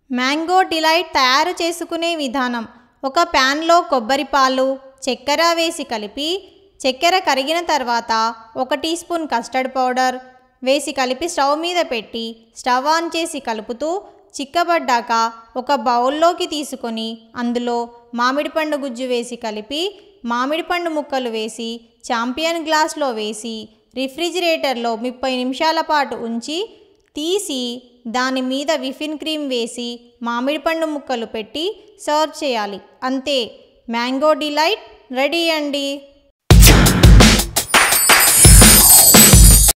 mango delight తయారు చేసుకునే విధానం ఒక ప్యాన్లో కొబ్బరి పాలు చక్కెర వేసి కలిపి చక్కెర కరిగిన తర్వాత ఒక టీ స్పూన్ కస్టర్డ్ పౌడర్ వేసి కలిపి స్టవ్ మీద పెట్టి స్టవ్ ఆన్ చేసి కలుపుతూ చిక్కబడ్డాక ఒక బౌల్లోకి తీసుకొని అందులో మామిడి పండు గుజ్జు వేసి కలిపి మామిడి పండు ముక్కలు వేసి చాంపియన్ గ్లాస్లో వేసి రిఫ్రిజిరేటర్లో ముప్పై నిమిషాల పాటు ఉంచి తీసి దాని మీద విఫిన్ క్రీమ్ వేసి మామిడి పండు ముక్కలు పెట్టి సర్వ్ చేయాలి అంతే మ్యాంగో డిలైట్ రెడీ అండి